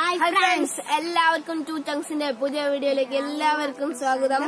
hi hi friends friends എല്ലാവർക്കും to ചങ്സിന്റെ പുതിയ വീഡിയോയിലേക്ക് എല്ലാവർക്കും സ്വാഗതം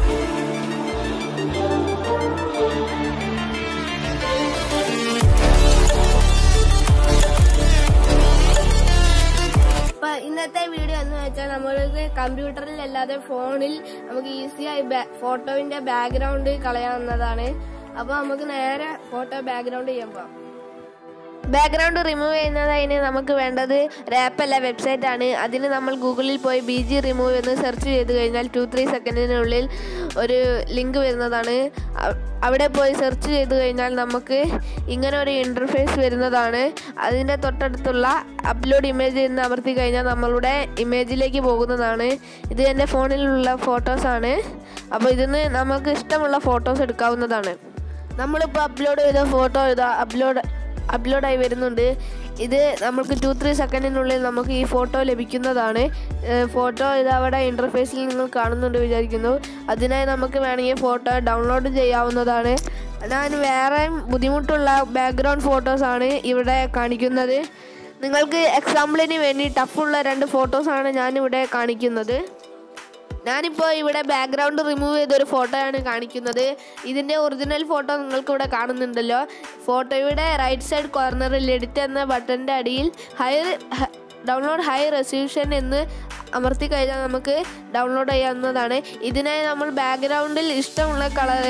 അപ്പൊ ഇന്നത്തെ വീഡിയോ എന്ന് വെച്ചാൽ നമ്മൾക്ക് കമ്പ്യൂട്ടറിൽ അല്ലാതെ ഫോണിൽ നമുക്ക് ഈസിയായി ഫോട്ടോവിന്റെ ബാക്ക്ഗ്രൗണ്ട് കളയാവുന്നതാണ് അപ്പൊ നമുക്ക് നേരെ ഫോട്ടോ ബാക്ക്ഗ്രൗണ്ട് ചെയ്യാൻ പോവാം ബാക്ക്ഗ്രൗണ്ട് റിമൂവ് ചെയ്യുന്നതിന് നമുക്ക് വേണ്ടത് ഒരു ആപ്പ് അല്ല വെബ്സൈറ്റ് ആണ് അതിന് നമ്മൾ ഗൂഗിളിൽ പോയി ബി ജി റിമൂവ് എന്ന് സെർച്ച് ചെയ്ത് കഴിഞ്ഞാൽ ടു ത്രീ സെക്കൻഡിനുള്ളിൽ ഒരു ലിങ്ക് വരുന്നതാണ് അവ- അവിടെ പോയി സെർച്ച് ചെയ്ത് കഴിഞ്ഞാൽ നമുക്ക് ഇങ്ങനെ ഒരു ഇൻ്റർഫേസ് വരുന്നതാണ് അതിൻ്റെ തൊട്ടടുത്തുള്ള അപ്ലോഡ് ഇമേജ് എന്ന് അമർത്തി കഴിഞ്ഞാൽ നമ്മളുടെ ഇമേജിലേക്ക് പോകുന്നതാണ് ഇത് എൻ്റെ ഫോണിലുള്ള ഫോട്ടോസാണ് അപ്പോൾ ഇതിന് നമുക്ക് ഇഷ്ടമുള്ള ഫോട്ടോസ് എടുക്കാവുന്നതാണ് നമ്മളിപ്പോൾ അപ്ലോഡ് ചെയ്ത ഫോട്ടോ ഇതാ അപ്ലോഡ് അപ്ലോഡായി വരുന്നുണ്ട് ഇത് നമുക്ക് ടു ത്രീ സെക്കൻഡിനുള്ളിൽ നമുക്ക് ഈ ഫോട്ടോ ലഭിക്കുന്നതാണ് ഫോട്ടോ ഇത് അവിടെ ഇൻ്റർഫേസിൽ നിങ്ങൾ കാണുന്നുണ്ട് വിചാരിക്കുന്നു അതിനായി നമുക്ക് വേണമെങ്കിൽ ഫോട്ടോ ഡൗൺലോഡ് ചെയ്യാവുന്നതാണ് ഞാൻ വേറെ ബുദ്ധിമുട്ടുള്ള ബാക്ക്ഗ്രൗണ്ട് ഫോട്ടോസാണ് ഇവിടെ കാണിക്കുന്നത് നിങ്ങൾക്ക് എക്സാമ്പിളിന് വേണ്ടി ടഫുള്ള രണ്ട് ഫോട്ടോസാണ് ഞാനിവിടെ കാണിക്കുന്നത് ഞാനിപ്പോൾ ഇവിടെ ബാക്ക്ഗ്രൗണ്ട് റിമൂവ് ചെയ്തൊരു ഫോട്ടോയാണ് കാണിക്കുന്നത് ഇതിൻ്റെ ഒറിജിനൽ ഫോട്ടോ നിങ്ങൾക്ക് ഇവിടെ കാണുന്നുണ്ടല്ലോ ഫോട്ടോയുടെ റൈറ്റ് സൈഡ് കോർണറിൽ എഡിറ്റ് എന്ന ബട്ടൻ്റെ അടിയിൽ ഹൈ ഡൗൺലോഡ് ഹൈ റെസൊല്യൂഷൻ എന്ന് അമർത്തി കഴിഞ്ഞാൽ നമുക്ക് ഡൗൺലോഡ് ചെയ്യാവുന്നതാണ് ഇതിനായി നമ്മൾ ബാക്ക്ഗ്രൗണ്ടിൽ ഇഷ്ടമുള്ള കളർ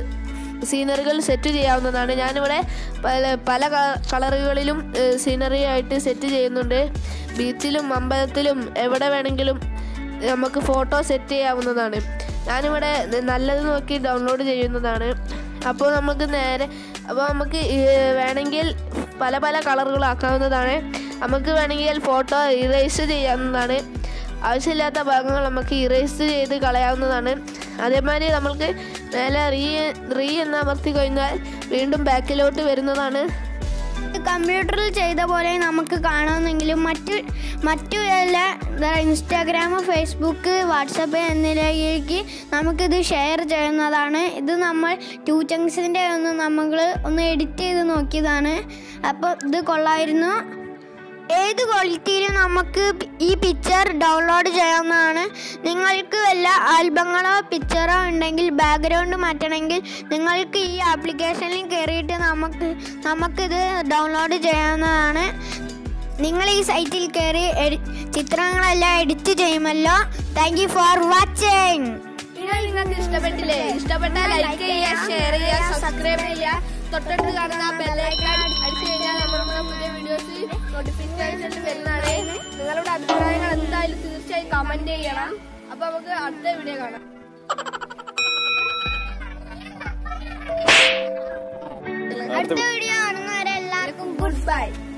സീനറികൾ സെറ്റ് ചെയ്യാവുന്നതാണ് ഞാനിവിടെ പല പല ക- കളറുകളിലും സീനറി ആയിട്ട് സെറ്റ് ചെയ്യുന്നുണ്ട് ബീച്ചിലും അമ്പലത്തിലും എവിടെ വേണമെങ്കിലും നമുക്ക് ഫോട്ടോ സെറ്റ് ചെയ്യാവുന്നതാണ് ഞാനിവിടെ നല്ലത് നോക്കി ഡൗൺലോഡ് ചെയ്യുന്നതാണ് അപ്പോൾ നമുക്ക് നേരെ അപ്പോൾ നമുക്ക് ഈ വേണമെങ്കിൽ പല പല കളറുകളാക്കാവുന്നതാണ് നമുക്ക് വേണമെങ്കിൽ ഫോട്ടോ ഇറേസ് ചെയ്യാവുന്നതാണ് ആവശ്യമില്ലാത്ത ഭാഗങ്ങൾ നമുക്ക് ഇറേസ് ചെയ്ത് കളയാവുന്നതാണ് അതേമാതിരി നമ്മൾക്ക് മേലെ റീ റീ എന്ന് അമർത്തി കഴിഞ്ഞാൽ വീണ്ടും ബാക്കിലോട്ട് വരുന്നതാണ് കമ്പ്യൂട്ടറിൽ ചെയ്ത പോലെ നമുക്ക് കാണാമെന്നെങ്കിലും മറ്റ് മറ്റു എല്ലാ എന്താ ഇൻസ്റ്റാഗ്രാം ഫേസ്ബുക്ക് വാട്സപ്പ് എന്നിവയിലേക്ക് നമുക്കിത് ഷെയർ ചെയ്യുന്നതാണ് ഇത് നമ്മൾ ടു ചങ്സിൻ്റെ ഒന്ന് നമ്മൾ ഒന്ന് എഡിറ്റ് ചെയ്ത് നോക്കിയതാണ് അപ്പോൾ ഇത് കൊള്ളായിരുന്നു ഏത് ക്വാളിറ്റിയിലും നമുക്ക് ഈ പിക്ചർ ഡൗൺലോഡ് ചെയ്യാവുന്നതാണ് നിങ്ങൾക്ക് വല്ല ആൽബങ്ങളോ പിക്ചറോ ഉണ്ടെങ്കിൽ ബാക്ക്ഗ്രൗണ്ട് മാറ്റണമെങ്കിൽ നിങ്ങൾക്ക് ഈ ആപ്ലിക്കേഷനിൽ കയറിയിട്ട് നമുക്ക് നമുക്കിത് ഡൗൺലോഡ് ചെയ്യാവുന്നതാണ് നിങ്ങൾ ഈ സൈറ്റിൽ കയറി എഡി ചിത്രങ്ങളെല്ലാം എഡിറ്റ് ചെയ്യുമല്ലോ thank you for watching video നിങ്ങൾക്ക് ഇഷ്ടപ്പെട്ടില്ലേ ഇഷ്ടപ്പെട്ടാൽ ലൈക്ക് ചെയ്യുക ഷെയർ ചെയ്യുക സബ്സ്ക്രൈബ് ചെയ്യുക തൊട്ടടുത്ത് കാണുന്ന ബെല്ലൈക്കൺ അടിച്ചു കഴിഞ്ഞാൽ നമ്മുടെ പുതിയ വീഡിയോസ് നോട്ടിഫിക്കേഷൻ വരുന്നതാണ് നിങ്ങളുടെ അഭിപ്രായങ്ങൾ എന്തായാലും തീർച്ചയായും കമന്റ് ചെയ്യണം അപ്പൊ നമുക്ക് അടുത്ത വീഡിയോ കാണാം അടുത്ത വീഡിയോ കാണുന്നവരെ എല്ലാവർക്കും ഗുഡ് ബൈ